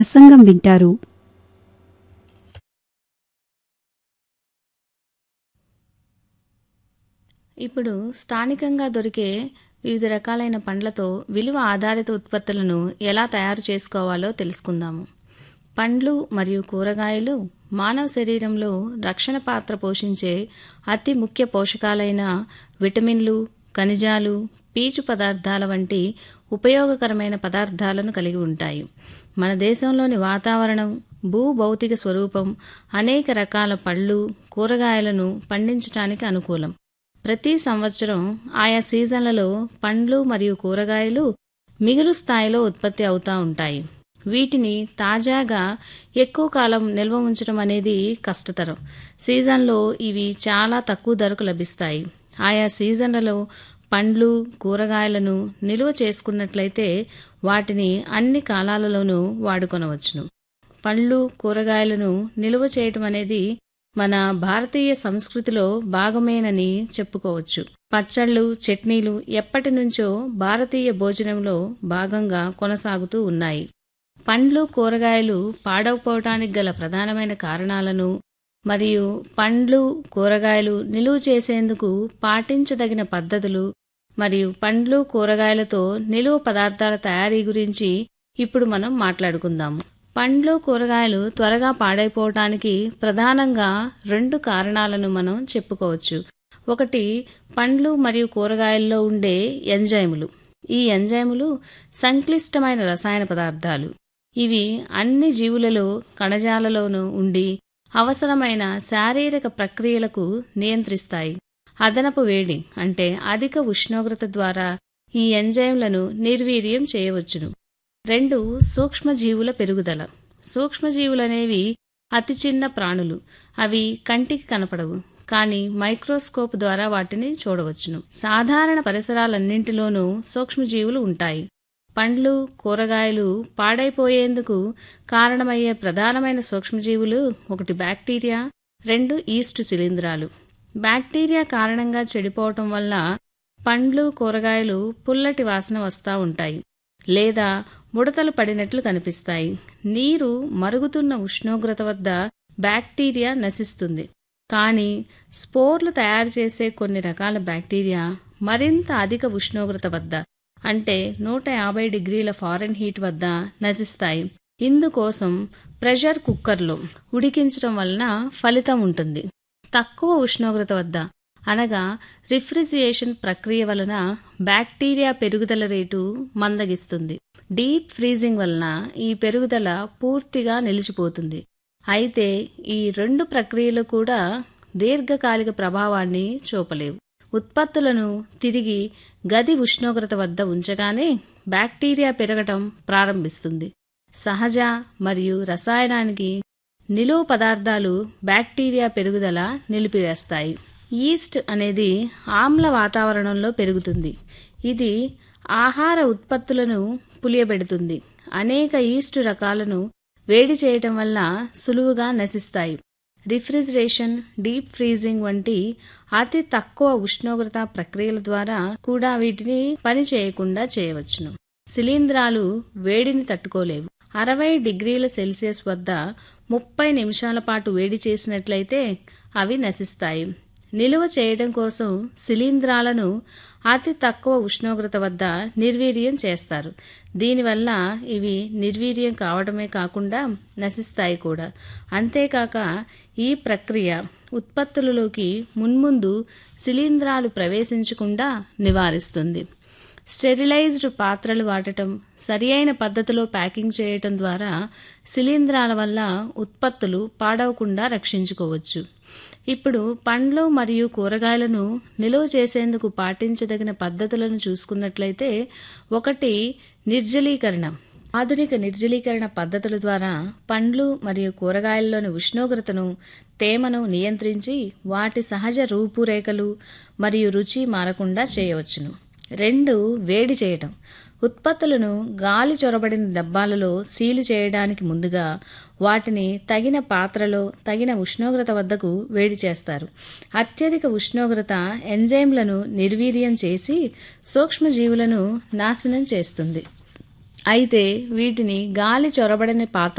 ప్రసంగం వింటారు ఇప్పుడు స్థానికంగా దొరికే వివిధ రకాలైన పండ్లతో విలువ ఆధారిత ఉత్పత్తులను ఎలా తయారు చేసుకోవాలో తెలుసుకుందాము పండ్లు మరియు కూరగాయలు మానవ శరీరంలో రక్షణ పాత్ర పోషించే అతి ముఖ్య పోషకాలైన విటమిన్లు ఖనిజాలు పీచు పదార్థాల వంటి ఉపయోగకరమైన పదార్థాలను కలిగి ఉంటాయి మన దేశంలోని వాతావరణం భూభౌతిక స్వరూపం అనేక రకాల పళ్ళు కూరగాయలను పండించడానికి అనుకూలం ప్రతి సంవత్సరం ఆయా సీజన్లలో పండ్లు మరియు కూరగాయలు మిగులు స్థాయిలో ఉత్పత్తి అవుతూ ఉంటాయి వీటిని తాజాగా ఎక్కువ కాలం నిల్వ ఉంచడం అనేది కష్టతరం సీజన్లో ఇవి చాలా తక్కువ ధరకు లభిస్తాయి ఆయా సీజన్లలో పండ్లు కూరగాయలను నిల్వ చేసుకున్నట్లయితే వాటిని అన్ని కాలాలలోనూ వాడుకొనవచ్చును పళ్ళు కూరగాయలను నిల్వ చేయటం అనేది మన భారతీయ సంస్కృతిలో భాగమేనని చెప్పుకోవచ్చు పచ్చళ్ళు చట్నీలు ఎప్పటి నుంచో భారతీయ భోజనంలో భాగంగా కొనసాగుతూ ఉన్నాయి పండ్లు కూరగాయలు పాడవపోవటానికి గల ప్రధానమైన కారణాలను మరియు పండ్లు కూరగాయలు నిలువ చేసేందుకు పాటించదగిన పద్ధతులు మరియు పండ్లు కూరగాయలతో నిలువ పదార్థాల తయారీ గురించి ఇప్పుడు మనం మాట్లాడుకుందాము పండ్లు కూరగాయలు త్వరగా పాడైపోవటానికి ప్రధానంగా రెండు కారణాలను మనం చెప్పుకోవచ్చు ఒకటి పండ్లు మరియు కూరగాయల్లో ఉండే ఎంజైములు ఈ ఎంజైములు సంక్లిష్టమైన రసాయన పదార్థాలు ఇవి అన్ని జీవులలో కణజాలలోనూ ఉండి అవసరమైన శారీరక ప్రక్రియలకు నియంత్రిస్తాయి అదనపు వేడి అంటే అధిక ఉష్ణోగ్రత ద్వారా ఈ ఎంజైమ్లను నిర్వీర్యం చేయవచ్చును రెండు సూక్ష్మజీవుల పెరుగుదల సూక్ష్మజీవులనేవి అతి చిన్న ప్రాణులు అవి కంటికి కనపడవు కానీ మైక్రోస్కోప్ ద్వారా వాటిని చూడవచ్చును సాధారణ పరిసరాలన్నింటిలోనూ సూక్ష్మజీవులు ఉంటాయి పండ్లు కూరగాయలు పాడైపోయేందుకు కారణమయ్యే ప్రధానమైన సూక్ష్మజీవులు ఒకటి బ్యాక్టీరియా రెండు ఈస్ట్ శిలీంధ్రాలు బ్యాక్టీరియా కారణంగా చెడిపోవటం వల్ల పండ్లు కూరగాయలు పుల్లటి వాసన వస్తూ ఉంటాయి లేదా ముడతలు పడినట్లు కనిపిస్తాయి నీరు మరుగుతున్న ఉష్ణోగ్రత వద్ద బ్యాక్టీరియా నశిస్తుంది కానీ స్పోర్లు తయారు చేసే కొన్ని రకాల బ్యాక్టీరియా మరింత అధిక ఉష్ణోగ్రత వద్ద అంటే నూట యాభై డిగ్రీల ఫారెన్ హీట్ వద్ద నశిస్తాయి ఇందుకోసం ప్రెషర్ కుక్కర్లో ఉడికించడం వలన ఫలితం ఉంటుంది తక్కువ ఉష్ణోగ్రత వద్ద అనగా రిఫ్రిజిరేషన్ ప్రక్రియ వలన బ్యాక్టీరియా పెరుగుదల రేటు మందగిస్తుంది డీప్ ఫ్రీజింగ్ వలన ఈ పెరుగుదల పూర్తిగా నిలిచిపోతుంది అయితే ఈ రెండు ప్రక్రియలు కూడా దీర్ఘకాలిక ప్రభావాన్ని చూపలేవు ఉత్పత్తులను తిరిగి గది ఉష్ణోగ్రత వద్ద ఉంచగానే బ్యాక్టీరియా పెరగటం ప్రారంభిస్తుంది సహజ మరియు రసాయనానికి నిలువ పదార్థాలు బ్యాక్టీరియా పెరుగుదల నిలిపివేస్తాయి ఈస్ట్ అనేది ఆమ్ల వాతావరణంలో పెరుగుతుంది ఇది ఆహార ఉత్పత్తులను పులియబెడుతుంది అనేక ఈస్ట్ రకాలను వేడి చేయటం వల్ల సులువుగా నశిస్తాయి రిఫ్రిజిరేషన్ డీప్ ఫ్రీజింగ్ వంటి అతి తక్కువ ఉష్ణోగ్రత ప్రక్రియల ద్వారా కూడా వీటిని పని చేయకుండా చేయవచ్చును శిలీంధ్రాలు వేడిని తట్టుకోలేవు అరవై డిగ్రీల సెల్సియస్ వద్ద ముప్పై నిమిషాల పాటు వేడి చేసినట్లయితే అవి నశిస్తాయి నిలువ చేయడం కోసం శిలీంధ్రాలను అతి తక్కువ ఉష్ణోగ్రత వద్ద నిర్వీర్యం చేస్తారు దీనివల్ల ఇవి నిర్వీర్యం కావడమే కాకుండా నశిస్తాయి కూడా అంతేకాక ఈ ప్రక్రియ ఉత్పత్తులలోకి మున్ముందు శిలీంధ్రాలు ప్రవేశించకుండా నివారిస్తుంది స్టెరిలైజ్డ్ పాత్రలు వాడటం సరియైన పద్ధతిలో ప్యాకింగ్ చేయటం ద్వారా శిలీంధ్రాల వల్ల ఉత్పత్తులు పాడవకుండా రక్షించుకోవచ్చు ఇప్పుడు పండ్లు మరియు కూరగాయలను నిలువ చేసేందుకు పాటించదగిన పద్ధతులను చూసుకున్నట్లయితే ఒకటి నిర్జలీకరణ ఆధునిక నిర్జలీకరణ పద్ధతుల ద్వారా పండ్లు మరియు కూరగాయల్లోని ఉష్ణోగ్రతను తేమను నియంత్రించి వాటి సహజ రూపురేఖలు మరియు రుచి మారకుండా చేయవచ్చును రెండు వేడి చేయటం ఉత్పత్తులను గాలి చొరబడిన డబ్బాలలో సీలు చేయడానికి ముందుగా వాటిని తగిన పాత్రలో తగిన ఉష్ణోగ్రత వద్దకు వేడి చేస్తారు అత్యధిక ఉష్ణోగ్రత ఎంజైమ్లను నిర్వీర్యం చేసి సూక్ష్మజీవులను నాశనం చేస్తుంది అయితే వీటిని గాలి చొరబడని పాత్ర